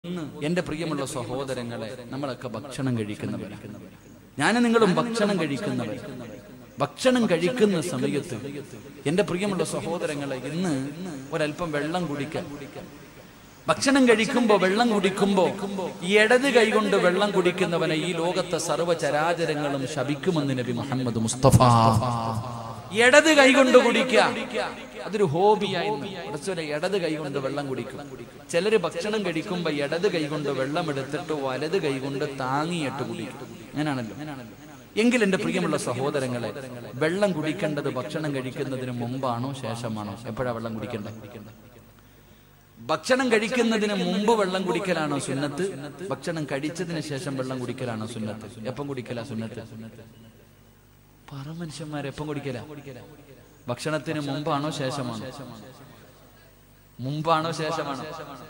എന്റെ പ്രിയമുള്ള സഹോദരങ്ങളെ നമ്മളൊക്കെ ഭക്ഷണം കഴിക്കുന്നവരാണ് ഞാനും നിങ്ങളും ഭക്ഷണം കഴിക്കുന്നവർ ഭക്ഷണം കഴിക്കുന്ന സമയത്ത് എന്റെ പ്രിയമുള്ള സഹോദരങ്ങളെ ഇന്ന് ഒരല്പം വെള്ളം കുടിക്കാൻ ഭക്ഷണം കഴിക്കുമ്പോ വെള്ളം കുടിക്കുമ്പോ ഈ ഇടത് കൈകൊണ്ട് വെള്ളം കുടിക്കുന്നവനെ ഈ ലോകത്തെ സർവ്വചരാചരങ്ങളും ശപിക്കുമെന്ന് നബി മുഹമ്മദ് മുസ്തഫ ഇടത് കൈകൊണ്ട് കുടിക്കുക അതൊരു ഹോബിയായി കുറച്ചൊരു ഇടത് കൈകൊണ്ട് വെള്ളം കുടിക്കും ചിലര് ഭക്ഷണം കഴിക്കുമ്പോ ഇടത് കൈകൊണ്ട് വെള്ളം എടുത്തിട്ട് വലത് കൈകൊണ്ട് താങ്ങിയിട്ട് കുടിക്കും അങ്ങനെയാണല്ലോ എങ്കിൽ എന്റെ പ്രിയമുള്ള സഹോദരങ്ങളെ വെള്ളം കുടിക്കേണ്ടത് ഭക്ഷണം കഴിക്കുന്നതിന് മുമ്പാണോ ശേഷമാണോ എപ്പോഴാ വെള്ളം കുടിക്കേണ്ടത് ഭക്ഷണം കഴിക്കുന്നതിന് മുമ്പ് വെള്ളം കുടിക്കലാണോ സുന്നത്ത് ഭക്ഷണം കഴിച്ചതിന് ശേഷം വെള്ളം കുടിക്കലാണോ സുന്നത്ത് എപ്പം കുടിക്കലാ സുന്നത്ത് പറ മനുഷ്യന്മാരെ എപ്പം കുടിക്കല ഭക്ഷണത്തിന് മുമ്പാണോ ശേഷമാണോ മുമ്പാണോ ശേഷമാണോ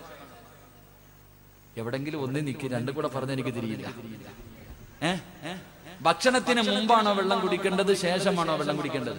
എവിടെങ്കിലും ഒന്നി നിൽക്കി രണ്ടും കൂടെ പറഞ്ഞ എനിക്ക് തിരിയില്ല ഏ ഭക്ഷണത്തിന് മുമ്പാണോ വെള്ളം കുടിക്കേണ്ടത് ശേഷമാണോ വെള്ളം കുടിക്കേണ്ടത്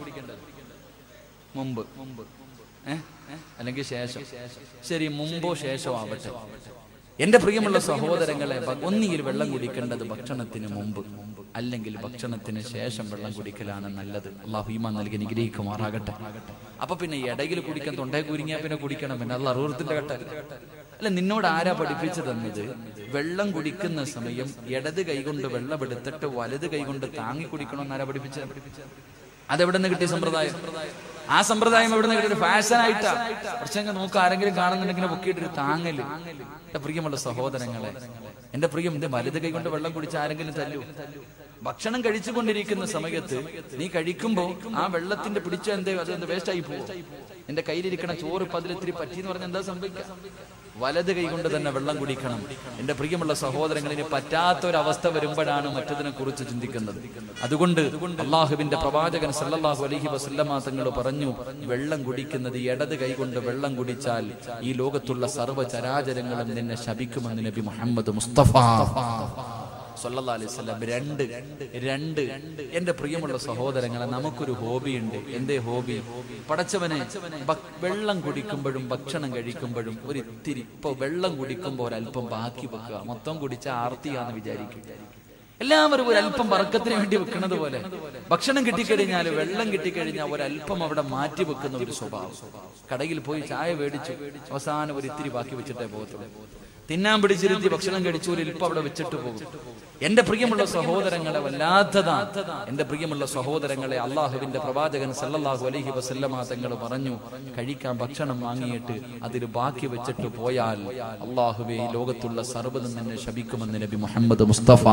മുമ്പ് ഏ അല്ലെങ്കിൽ ശേഷം ശരി മുമ്പോ ശേഷമോ ആവട്ടെ എന്റെ പ്രിയമുള്ള സഹോദരങ്ങളെ ഭ- ഒന്നുകിൽ വെള്ളം കുടിക്കേണ്ടത് ഭക്ഷണത്തിന് മുമ്പ് അല്ലെങ്കിൽ ഭക്ഷണത്തിന് ശേഷം വെള്ളം കുടിക്കലാണ് നല്ലത് അള്ളാഹു ഈമാൻ നൽകി നിഗ്രഹിക്കുമാറാകട്ടെ അപ്പൊ പിന്നെ ഇടയിൽ കുടിക്കാൻ തൊണ്ടയെ കുരുങ്ങിയാ പിന്നെ കുടിക്കണം പിന്നെ അത് അറുപത്തിന്റെ ഘട്ടം അല്ല നിന്നോട് ആരാ പഠിപ്പിച്ചു തന്നത് വെള്ളം കുടിക്കുന്ന സമയം ഇടത് കൈകൊണ്ട് വെള്ളം എടുത്തിട്ട് വലത് കൈകൊണ്ട് താങ്ങി കുടിക്കണമെന്ന് ആരാ പഠിപ്പിച്ചത് അതെവിടെ നിന്ന് കിട്ടിയ സമ്പ്രദായം ആ സമ്പ്രദായം എവിടെ നിന്ന് കിട്ടിയ ഫാഷൻ ആയിട്ടാ കുറച്ചെങ്കിൽ നോക്ക് ആരെങ്കിലും കാണുന്നുണ്ടെങ്കിൽ പൊക്കിയിട്ടൊരു താങ്ങല് എന്റെ പ്രിയമുള്ള സഹോദരങ്ങളെ എന്റെ പ്രിയം എന്റെ വലുത് കൈ കൊണ്ട് വെള്ളം കുടിച്ച് ആരെങ്കിലും തല്ലു ഭക്ഷണം കഴിച്ചുകൊണ്ടിരിക്കുന്ന സമയത്ത് നീ കഴിക്കുമ്പോ ആ വെള്ളത്തിന്റെ പിടിച്ച എന്തേ അത് എന്ത് വേസ്റ്റ് ആയി പോകും എന്റെ കയ്യിലിരിക്കണ ചോറ് ഇപ്പൊ അതിലിത്തിരി പറ്റിയെന്ന് പറഞ്ഞാൽ എന്താ സംഭവിക്കുക വലത് കൈ കൊണ്ട് തന്നെ വെള്ളം കുടിക്കണം എന്റെ പ്രിയമുള്ള സഹോദരങ്ങളിന് പറ്റാത്ത ഒരു അവസ്ഥ വരുമ്പോഴാണ് മറ്റതിനെ കുറിച്ച് ചിന്തിക്കുന്നത് അതുകൊണ്ട് അള്ളാഹുവിന്റെ പ്രവാചകൻ സല്ലല്ലാഹു അലൈഹി വസല്ലമ തങ്ങൾ പറഞ്ഞു വെള്ളം കുടിക്കുന്നത് ഇടത് കൈ കൊണ്ട് വെള്ളം കുടിച്ചാൽ ഈ ലോകത്തുള്ള സർവ്വ ചരാചരങ്ങളും നിന്നെ ശപിക്കുമെന്ന് നബി മുഹമ്മദ് മുസ്തഫ സല്ലല്ലാഹു അലൈഹി വസല്ലം രണ്ട് രണ്ട് എന്റെ പ്രിയമുള്ള സഹോദരങ്ങളെ നമുക്കൊരു ഹോബിയുണ്ട് എന്തേ ഹോബി പടച്ചവനെ ഭ- വെള്ളം കുടിക്കുമ്പോഴും ഭക്ഷണം കഴിക്കുമ്പോഴും ഒരു ഇത്തിരി ഇപ്പൊ വെള്ളം കുടിക്കുമ്പോൾ ഒരല്പം ബാക്കി വെക്കുക മൊത്തം കുടിച്ച ആർത്തിയാന്ന് വിചാരിക്കും എല്ലാവരും ഒരു അല്പം വർക്കത്തിന് വേണ്ടി വെക്കുന്നത് പോലെ ഭക്ഷണം കിട്ടിക്കഴിഞ്ഞാൽ വെള്ളം കിട്ടിക്കഴിഞ്ഞാൽ ഒരല്പം അവിടെ മാറ്റി വെക്കുന്ന ഒരു സ്വഭാവം കടയിൽ പോയി ചായ മേടിച്ചു അവസാനം ഒരു ഇത്തിരി ബാക്കി വെച്ചിട്ടേ പോകത്തുള്ളൂ തിന്നാൻ പിടിച്ചിരുത്തി ഭക്ഷണം കഴിച്ചു ഒരു ഇൽപ്പം അവിടെ വെച്ചിട്ട് പോകും എന്റെ പ്രിയമുള്ള സഹോദരങ്ങളെ വല്ലാത്തതാ എന്റെ പ്രിയമുള്ള സഹോദരങ്ങളെ അള്ളാഹുവിന്റെ പ്രവാചകൻ സല്ലല്ലാഹു അലൈഹി വസല്ലമ തങ്ങൾ പറഞ്ഞു കഴിക്കാൻ ഭക്ഷണം വാങ്ങിയിട്ട് അതിൽ ബാക്കി വെച്ചിട്ട് പോയാൽ അള്ളാഹുവെ ഈ ലോകത്തുള്ള സർവ്വതും എന്നെ ശപിക്കുമെന്ന് നബി മുഹമ്മദ് മുസ്തഫ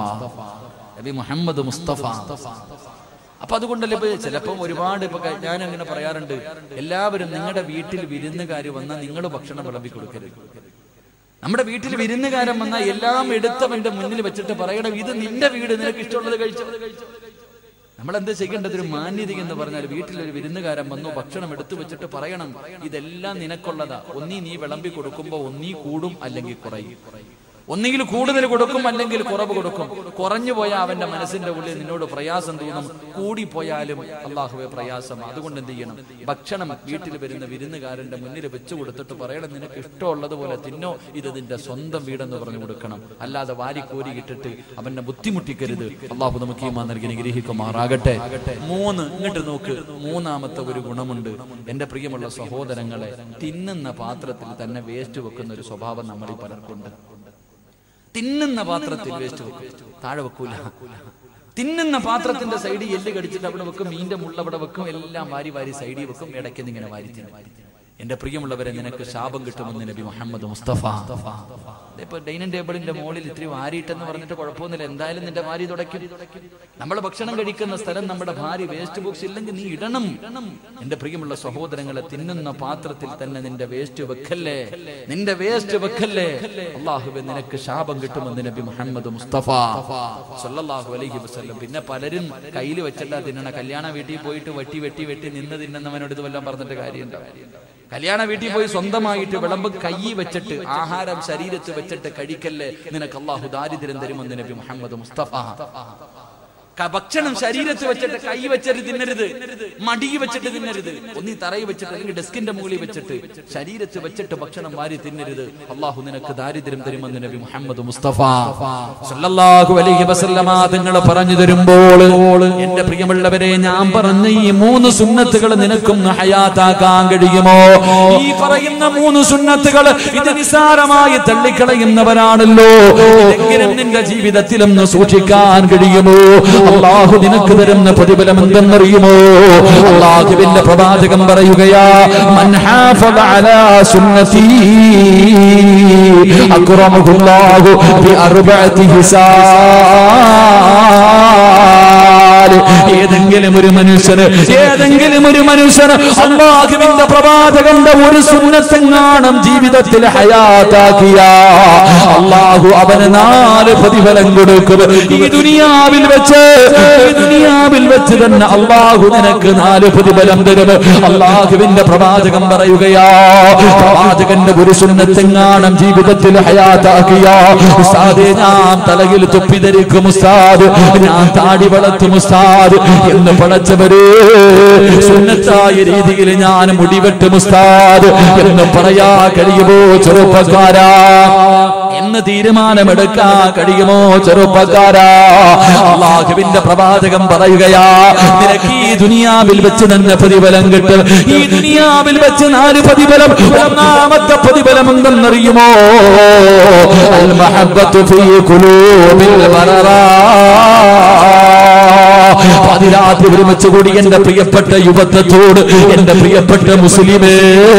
നബി മുഹമ്മദ് മുസ്തഫ അപ്പൊ അതുകൊണ്ടല്ലേ ഇപ്പൊ ചിലപ്പം ഒരുപാട് ഇപ്പൊ ക- ഞാൻ അങ്ങനെ പറയാറുണ്ട് എല്ലാവരും നിങ്ങളുടെ വീട്ടിൽ വിരുന്നുകാർ വന്നാൽ നിങ്ങൾ ഭക്ഷണം വിളമ്പി കൊടുക്കരുത് നമ്മുടെ വീട്ടിൽ വിരുന്നുകാരൻ വന്നാൽ എല്ലാം എടുത്തവന്റെ മുന്നിൽ വെച്ചിട്ട് പറയണം ഇത് നിന്റെ വീട് നിനക്ക് ഇഷ്ടമുള്ളത് കഴിച്ചോ നമ്മൾ എന്താ ചെയ്യേണ്ടത് ഒരു മാന്യത എന്ന് പറഞ്ഞാൽ വീട്ടിൽ ഒരു വിരുന്നുകാരൻ വന്നു ഭക്ഷണം എടുത്തു വെച്ചിട്ട് പറയണം ഇതെല്ലാം നിനക്കുള്ളതാ ഒന്നീ നീ വിളമ്പി കൊടുക്കുമ്പോ ഒന്നീ കൂടും അല്ലെങ്കിൽ കുറയും ഒന്നുകിൽ കൂടുതൽ കൊടുക്കും അല്ലെങ്കിൽ കുറവ് കൊടുക്കും കുറഞ്ഞു പോയാൽ അവന്റെ മനസ്സിന്റെ ഉള്ളിൽ നിന്നോട് പ്രയാസം തോന്നും കൂടിപ്പോയാലും അള്ളാഹുവെ പ്രയാസം അതുകൊണ്ട് എന്ത് ചെയ്യണം ഭക്ഷണം വീട്ടിൽ വരുന്ന വിരുന്നുകാരന്റെ മുന്നിൽ വെച്ചു കൊടുത്തിട്ട് പറയണം നിനക്ക് ഇഷ്ടമുള്ളത് പോലെ തിന്നോ ഇത് നിന്റെ സ്വന്തം വീടെന്ന് പറഞ്ഞു കൊടുക്കണം അല്ലാതെ വാരിക്കോരി ഇട്ടിട്ട് അവനെ ബുദ്ധിമുട്ടിക്കരുത് അള്ളാഹു നമുക്ക് ഈ നൽകി നിഗ്രഹിക്കുമാറാകട്ടെ മൂന്ന് ഇങ്ങോട്ട് നോക്ക് മൂന്നാമത്തെ ഒരു ഗുണമുണ്ട് എന്റെ പ്രിയമുള്ള സഹോദരങ്ങളെ തിന്നുന്ന പാത്രത്തിൽ തന്നെ വേസ്റ്റ് വെക്കുന്ന ഒരു സ്വഭാവം നമ്മളിൽ പലർക്കുണ്ട് തിന്നുന്ന പാത്രത്തിൽ വേസ്റ്റ് വെക്കും താഴെ വെക്കൂല തിന്നുന്ന പാത്രത്തിന്റെ സൈഡിൽ എല്ല് കടിച്ചിട്ട് അവിടെ വെക്കും മീന്റെ മുള്ള അവിടെ വെക്കും എല്ലാം വാരി വാരി സൈഡിൽ വെക്കും ഇടയ്ക്ക് ഇങ്ങനെ വാരി തിന്നും എന്റെ പ്രിയമുള്ളവരെ നിനക്ക് ശാപം കിട്ടുമെന്ന് നബി മുഹമ്മദ് മുസ്തഫ ഇപ്പൊ ഡൈനിങ് ടേബിളിന്റെ മുകളിൽ ഇത്തിരി വാരിയിട്ടെന്ന് പറഞ്ഞിട്ട് കുഴപ്പമൊന്നുമില്ല എന്തായാലും നിന്റെ ഭാര്യ തുടയ്ക്കും നമ്മൾ ഭക്ഷണം കഴിക്കുന്ന സ്ഥലം നമ്മുടെ ഭാര്യ വേസ്റ്റ് ബോക്സ് ഇല്ലെങ്കിൽ നീ ഇടണം എന്റെ പ്രിയമുള്ള സഹോദരങ്ങളെ തിന്നുന്ന പാത്രത്തിൽ തന്നെ നിന്റെ വേസ്റ്റ് വെക്കല്ലേ നിന്റെ വേസ്റ്റ് വെക്കല്ലേ അള്ളാഹുബെ നിനക്ക് ശാപം കിട്ടുമെന്ന് നബി മുഹമ്മദ് മുസ്തഫ സല്ലല്ലാഹു അലൈഹി വസല്ലം പിന്നെ പലരും കയ്യിൽ വെച്ചല്ല തിന്നണ കല്യാണ വീട്ടിൽ പോയിട്ട് വെട്ടി വെട്ടി വെട്ടി നിന്ന് തിന്നുന്നവനോട് ഇത് വല്ലതും പറഞ്ഞിട്ട് കാര്യമുണ്ടോ കല്യാണ വീട്ടിൽ പോയി സ്വന്തമായിട്ട് വിളമ്പ് കൈ വെച്ചിട്ട് ആഹാരം ശരീരത്ത് വെച്ചിട്ട് കഴിക്കല്ലേ നിനക്ക് അള്ളാഹു ദാരിദ്ര്യം തരുമെന്ന് നബി മുഹമ്മദ് മുസ്തഫ ക- ഭക്ഷണം ശരീരത്ത് വെച്ചിട്ട് കൈ വെച്ചിട്ട് തിന്നരുത് മടി വെച്ചിട്ട് തിന്നരുത് ഒന്നീ തറയിൽ വെച്ചിട്ട് അല്ലെങ്കിൽ ഡെസ്കിന്റെ മുകളിൽ വെച്ചിട്ട് ശരീരത്ത് വെച്ചിട്ട് ഭക്ഷണം വാരി തിന്നരുത് അള്ളാഹു നിനക്ക് ദാരിദ്ര്യം തരുമെന്ന് നബി മുഹമ്മദ് മുസ്തഫ സല്ലല്ലാഹു അലൈഹി വസല്ലമ തങ്ങൾ പറഞ്ഞു തരുമ്പോൾ എന്റെ പ്രിയമുള്ളവരെ ഞാൻ പറഞ്ഞ ഈ മൂന്ന് സുന്നത്തുകൾ നിനക്കൊന്ന് ഹയാത്താക്കാൻ കഴിയുമോ ഈ പറയുന്ന മൂന്ന് സുന്നത്തുകൾ ഇത് നിസാരമായി തള്ളിക്കളയുന്നവരാണല്ലോ ഇതെങ്കിലും നിന്റെ ജീവിതത്തിലൊന്ന് സൂക്ഷിക്കാൻ കഴിയുമോ അള്ളാഹു നിനക്ക് തരുന്ന പ്രതിഫലം എന്തെന്നറിയുമോ അള്ളാഹുവിന്റെ പ്രവാചകം പറയുകയാ മൻ ഹാഫദ അലാ സുന്നതി അക്റമഹുല്ലാഹു ബി അർബഅതി ഹിസാൽ ഏതെങ്കിലും ഒരു മനുഷ്യന് ഏതെങ്കിലും ഒരു മനുഷ്യന് അള്ളാഹുവിന്റെ പ്രവാചകന്റെ ഒരു സുന്നത്തെങ്ങാണം ജീവിതത്തിൽ ഹയാത്താക്കിയ അള്ളാഹു അവന് നാല് പ്രതിഫലം കൊടുക്കും ഈ ദുനിയാവിൽ വെച്ച് ഈ ദുനിയാവിൽ വെച്ച് തന്നെ അള്ളാഹു നിനക്ക് നാല് പ്രതിഫലം തരും അള്ളാഹുവിന്റെ പ്രവാചകം പറയുകയാ പ്രവാചകന്റെ ഒരു സുന്നത്തെങ്ങാണം ജീവിതത്തിൽ ഹയാത്താക്കിയ ഉസ്താദേ ഞാൻ തലയിൽ തുപ്പി ധരിക്കും ഉസ്താദ് ഞാൻ താടി വളർത്തും ഉസ്താദ് എന്ന് പടച്ചവര് സുന്നത്തായ രീതിയിൽ ഞാൻ മുടിവെട്ടും ഉസ്താദ് എന്ന് പറയാ കഴിയുമോ ചെറുപ്പക്കാരാ എന്ന് തീരുമാനമെടുക്കാൻ കഴിയുമോ ചെറുപ്പക്കാരാ അള്ളാഹുവിന്റെ പ്രവാചകം പറയുകയാ നിനക്ക് ഈ ദുനിയാവിൽ വെച്ച് തന്നെ പ്രതിഫലം കിട്ടും ഈ ദുനിയാവിൽ വെച്ച് നാല് പ്രതിഫലം ഒന്നാമത്തെ പ്രതിഫലം എന്തെന്നറിയുമോ അൽ മഹബ്ബത്തു ഫീ ഖുലൂബിൽ ബററാ പാതിരാത്രി ഒരുമിച്ച് കൂടി എന്റെ പ്രിയപ്പെട്ട യുവത്വത്തോട് എന്റെ പ്രിയപ്പെട്ട മുസ്ലിമേ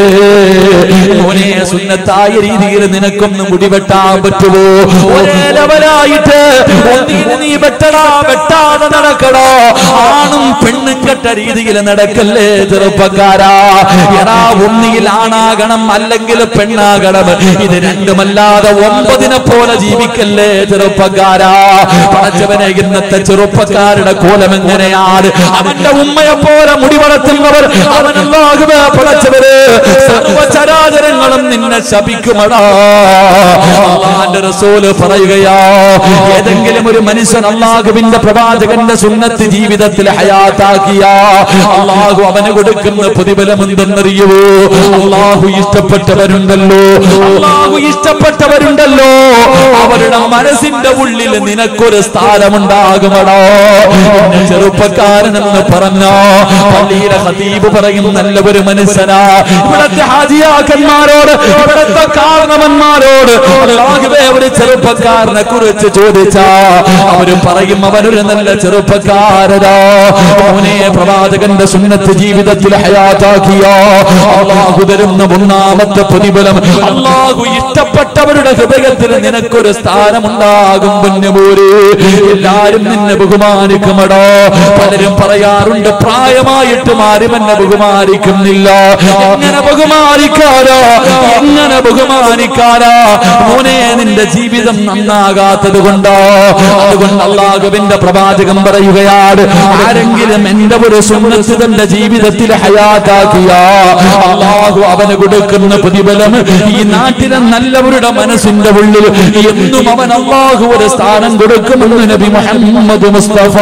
മോനെ സുന്നത്തായ രീതിയിൽ നിനക്കൊന്ന് മുടിവെട്ടാൻ പറ്റുമോ ഒരേ ലെവലായിട്ട് ഒന്നിന് നീ വെട്ടടാ വെട്ടാതെ നടക്കടോ ആണും പെണ്ണും കെട്ട രീതിയിൽ നടക്കല്ലേ ചെറുപ്പക്കാരാ എടാ ഒന്നിയിൽ ആണാകണം അല്ലെങ്കിൽ പെണ്ണാകണം ഇത് രണ്ടുമല്ലാതെ ഒമ്പതിനെ പോലെ ജീവിക്കല്ലേ ചെറുപ്പക്കാരാ പടച്ചവനെ ഇന്നത്തെ ചെറുപ്പക്കാരുടെ കോലം എങ്ങനെയാണ് അവന്റെ ഉമ്മയെ പോലെ മുടി വളർത്തുന്നവർ അവനല്ലാകുക പടച്ചവര് സർവചരാചരങ്ങളും നിന്നെ ശപിക്കുമടാ അള്ളാന്റെ റസൂല് പറയുകയാ ഏതെങ്കിലും ഒരു മനുഷ്യൻ അള്ളാഹുവിന്റെ പ്രവാചകന്റെ സുന്നത്ത് ജീവിതത്തിൽ ഹയാത്താക്കിയ അള്ളാഹു അവന് കൊടുക്കുന്ന പ്രതിഫലം എന്തെന്നറിയുവോ അള്ളാഹു ഇഷ്ടപ്പെട്ടവരുണ്ടല്ലോ അള്ളാഹു ഇഷ്ടപ്പെട്ടവരുണ്ടല്ലോ അവരുടെ മനസ്സിന്റെ ഉള്ളിൽ നിനക്കൊരു സ്ഥാനമുണ്ടാകുമടോ എന്നെ ചെറുപ്പക്കാരനെന്ന് പറഞ്ഞോ പള്ളിയിലെ ഹതീബ് പറയും നല്ല ഒരു മനുഷ്യനാ ഇവിടത്തെ ഹാജിയാക്കന്മാരോട് ഇവിടത്തെ കാരണവന്മാരോട് അല്ലാഹുവേ ഒരു ചെറുപ്പക്കാരനെ കുറിച്ച് ചോദിച്ചാ അവര് പറയും അവനൊരു നല്ല ചെറുപ്പക്കാരനാ അവനെ പ്രവാചകന്റെ സുന്നത്ത് ജീവിതത്തിൽ ഹയാത്താക്കിയ അള്ളാഹു തരുന്ന ഒന്നാമത്തെ പ്രതിഫലം അള്ളാഹു ഇഷ്ടപ്പെട്ടവരുടെ ഹൃദയത്തിൽ നിനക്കൊരു സ്ഥാനമുണ്ടാകും പൊന്നുപോര് എല്ലാരും നിന്നെ ബഹുമാനിക്കുമടോ പലരും പറയാറുണ്ട് പ്രായമായിട്ടും ആരും എന്നെ ബഹുമാനിക്കുന്നില്ല എങ്ങനെ ബഹുമാനിക്കാരോ എങ്ങനെ ബഹുമാനിക്കാരോ മോനെ നിന്റെ ജീവിതം നന്നാകാത്തത് കൊണ്ടോ അതുകൊണ്ട് അള്ളാഹുവിന്റെ പ്രവാചകം പറയുകയാണ് ആരെങ്കിലും എന്റെ ഒരു സുന്നത്ത് തന്റെ ജീവിതത്തിൽ ഹയാത്താക്കിയ അള്ളാഹു അവന് കൊടുക്കുന്ന പ്രതിഫലം ഈ നാട്ടിലെ നല്ലവരുടെ മനസ്സിന്റെ ഉള്ളിൽ എന്നും അവൻ അള്ളാഹു ഒരു സ്ഥാനം കൊടുക്കുമെന്ന് നബി മുഹമ്മദ് മുസ്തഫ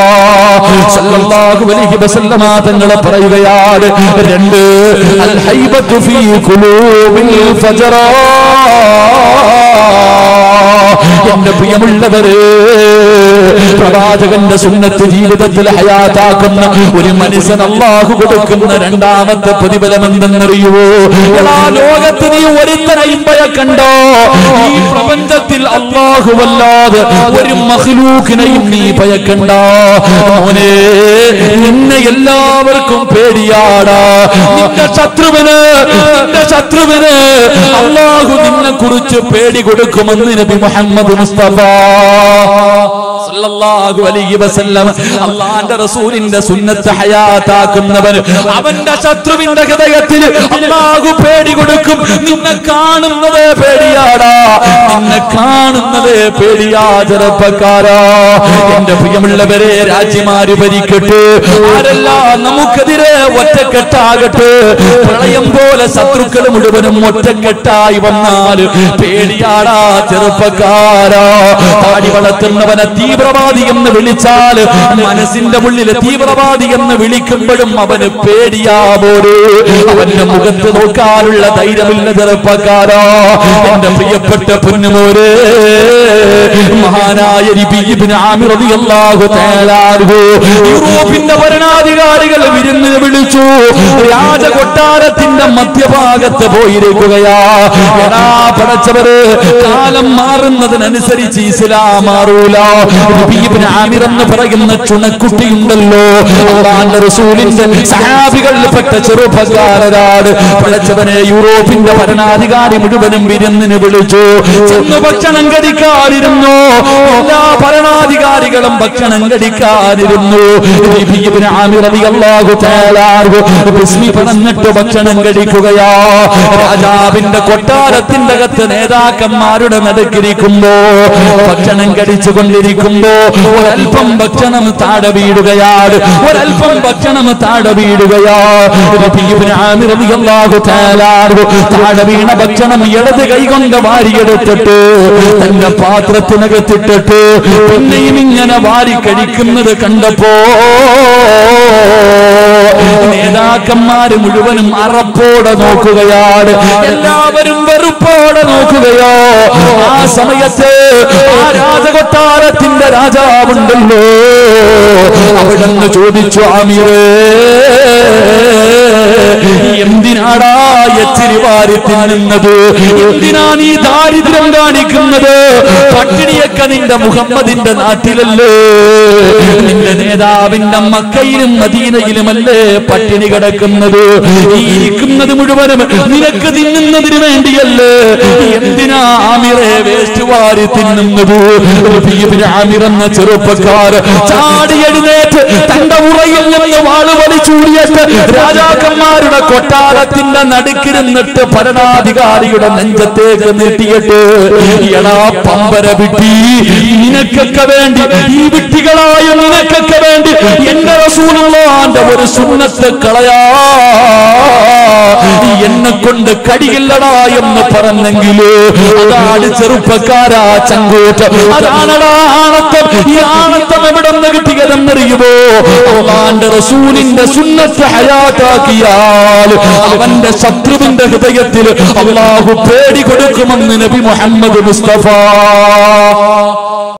സല്ലല്ലാഹു അലൈഹി വസല്ലമ തങ്ങളെ പറയുകയാണ് രണ്ട് അൽ ഹൈബത്തു ഫീ ഖുലൂബിൽ ഫജറാ എന്റെ പ്രിയമുള്ളവര് പ്രവാചകന്റെ സുന്നത്ത് ജീവിതത്തിൽ ഹയാത്താക്കുന്ന ഒരു മനുഷ്യൻ അള്ളാഹു കൊടുക്കുന്ന രണ്ടാമത്തെ പ്രതിഫലം എന്തെന്നറിയുവോ എടാ ലോകത്ത് നീ ഒരുത്തനെയും ഭയക്കണ്ടോ ഈ പ്രപഞ്ചത്തിൽ അള്ളാഹുവല്ലാതെ ഒരു മഹ്ലൂക്കിനെയും നീ ഭയക്കണ്ട മോനെ നിന്നെ എല്ലാവർക്കും പേടിയാടാ നിന്റെ ശത്രുവിന് നിന്റെ ശത്രുവിന് അള്ളാഹു നിന്നെ കുറിച്ച് പേടി കൊടുക്കുമെന്ന് നബി മുഹമ്മദ് മുസ്തഫ സല്ലല്ലാഹു അലൈഹി വസല്ലം അള്ളാന്റെ റസൂലിന്റെ സുന്നത്ത് ഹയാത്താക്കുന്നവൻ അവന്റെ ശത്രുവിന്റെ ഹൃദയത്തിൽ അള്ളാഹു പേടി കൊടുക്കും നിന്നെ കാണുന്നത് പേടിയാടാ നിന്നെ കാണുന്നത് മാറുന്നത് പേടിയാ ചെറുപ്പക്കാരാ എന്റെ പ്രിയമുള്ളവരെ രാജ്യമാര് ഭരിക്കട്ടെ ആരെല്ലാം നമുക്കെതിരെ ഒറ്റക്കെട്ടാകട്ടെ പ്രളയം പോലെ ശത്രുക്കൾ മുഴുവനും ഒറ്റക്കെട്ടായി വന്നാൽ പേടിയാടാ ചെറുപ്പക്കാരാ താടി വളർത്തുന്നവനെ തീവ്രവാദി എന്ന് വിളിച്ചാൽ മനസ്സിന്റെ ഉള്ളിൽ തീവ്രവാദി എന്ന് വിളിക്കുമ്പോഴും അവന് പേടിയാ പോരെ അവന്റെ മുഖത്ത് നോക്കാനുള്ള ധൈര്യമില്ല ചെറുപ്പക്കാരാ എന്റെ പ്രിയപ്പെട്ട പൊന്നുമോരെ മഹാനായ നബി ഇബ്നു ആമിർ റളിയല്ലാഹു തആല അൻഹു യൂറോപ്പിന്റെ ഭരണാധികാരികൾ വിരുന്നിന് വിളിച്ചു രാജകൊട്ടാരത്തിന്റെ മധ്യഭാഗത്ത് പോയിരിക്കുകയാ എടാ പടച്ചവര് കാലം മാറുന്നതിനനുസരിച്ച് ഇസ്ലാം മാറൂല നബി ഇബ്നു ആമിർ എന്ന് പറയുന്ന ചുണക്കുട്ടിയുണ്ടല്ലോ അള്ളാന്റെ റസൂലിന്റെ സഹാബികളിൽപ്പെട്ട ചെറുപ്പക്കാരനാണ് പടച്ചവനെ യൂറോപ്പിന്റെ ഭരണാധികാരി മുഴുവനും വിരുന്നിന് വിളിച്ചു ചെന്ന് ഭക്ഷണം കഴിക്കാതിരുന്നു എല്ലാ ഭരണാധികാരികളും ഭക്ഷണം കഴിക്കാതിരുന്നു നബി ഇബ്നു ആമിർ റളിയല്ലാഹു തആല അൻഹു ബിസ്മി പറഞ്ഞിട്ട് ഭക്ഷണം കഴിക്കുകയാ രാജാവിന്റെ കൊട്ടാരത്തിന്റെ അകത്ത് നേതാക്കന്മാരുടെ നടുക്കിരിക്കുമ്പോ ഭക്ഷണം കഴിച്ചു കൊണ്ടിരിക്കുമ്പോ ഒരൽപ്പം ഭക്ഷണം താഴെ വീഴുകയാണ് ഒരൽപ്പം ഭക്ഷണം താഴെ വീഴുകയാ നബി ഇബ്നു ആമിർ റളിയല്ലാഹു തആല അൻഹു താഴെ വീണ ഭക്ഷണം ഇടത് കൈകൊണ്ട് വാരിയെടുത്തിട്ട് തന്റെ പാത്രത്തിനകത്തിട്ടിട്ട് പിന്നെയും ഇങ്ങനെ വാരി കഴിക്കുന്നത് കണ്ടപ്പോ നേതാക്കന്മാര് മുഴുവനും അറപ്പോടെ നോക്കുകയാണ് എല്ലാവരും വെറുപ്പോടെ നോക്കുകയോ ആ സമയത്ത് ആ രാജകൊട്ടാരത്തിന്റെ രാജാവുണ്ടല്ലോ അവിടെ നിന്ന് ചോദിച്ചു ആമിറേ എന്തിനാടാ എച്ചിരി വാരി തിന്നുന്നത് എന്തിനാ നീ ദാരിദ്ര്യം കാണിക്കുന്നത് പട്ടിണിയൊക്കെ നിന്റെ മുഹമ്മദിന്റെ നാട്ടിലല്ലേ നിന്റെ നേതാവിന്റെ മക്കയിലും മദീനയിലുമല്ലേ പട്ടിണി കിടക്കുന്നത് ഈ ഇരിക്കുന്നത് മുഴുവനും നിനക്ക് തിന്നുന്നതിന് വേണ്ടിയല്ലേ എന്തിനാ ആമിറെ വേസ്റ്റ് വാരി തിന്നുന്നത് ഇബ്നു ആമിർ എന്ന ചെറുപ്പക്കാർ ചാടി എഴുന്നേറ്റ് തന്റെ ഉറയിൽ നിന്ന് വാള് വലിച്ചൂടിയിട്ട് രാജാക്കന്മാരുടെ കൊട്ടാരത്തിന്റെ നടുക്കിരുന്നിട്ട് ഭരണാധികാരിയുടെ നെഞ്ചത്തേക്ക് നീട്ടിയിട്ട് എടാ പമ്പര വിട്ടി നിനക്കൊക്കെ വേണ്ടി ഈ വിട്ടികളായ നിനക്കൊക്കെ വേണ്ടി എന്റെ റസൂലുള്ളാന്റെ ഒരു സുന്നത്ത് കളയാ എന്നെ കൊണ്ട് കടിയില്ലടാ എന്ന് പറഞ്ഞെങ്കില് അതാണ് ചെറുപ്പക്കാരാ ചങ്കൂറ്റ് അതാണടാ ആണത്തം ഈ ആണത്തം എവിടെ നിന്ന് കിട്ടിയതെന്നറിയുമോ അള്ളാന്റെ റസൂലിന്റെ സുന്നത്ത് ഹയാത്താക്കിയാൽ അവന്റെ ശത്രുവിന്റെ ഹൃദയത്തിൽ അള്ളാഹു പേടി കൊടുക്കുമെന്ന് നബി മുഹമ്മദ് മുസ്തഫ